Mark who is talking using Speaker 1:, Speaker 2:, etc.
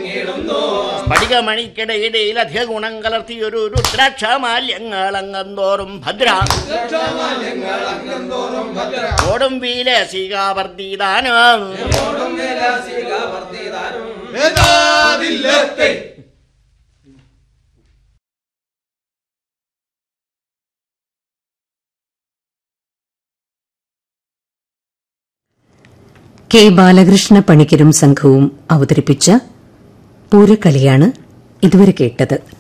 Speaker 1: സ്ഫടികമണിക്കിടയിടയിൽ അധിക ഗുണം കലർത്തിയൊരു രുദ്രാക്ഷമാല്യങ്ങളങ്ങന്തോറും ഭദ്ര ഓടും വീലസികാവർത്തിദാനം
Speaker 2: വേദാതില്ലത്തെ
Speaker 3: കെ ബാലകൃഷ്ണ പണിക്കരും സംഘവും അവതരിപ്പിച്ച പൂരക്കളിയാണ് ഇതുവരെ കേട്ടത്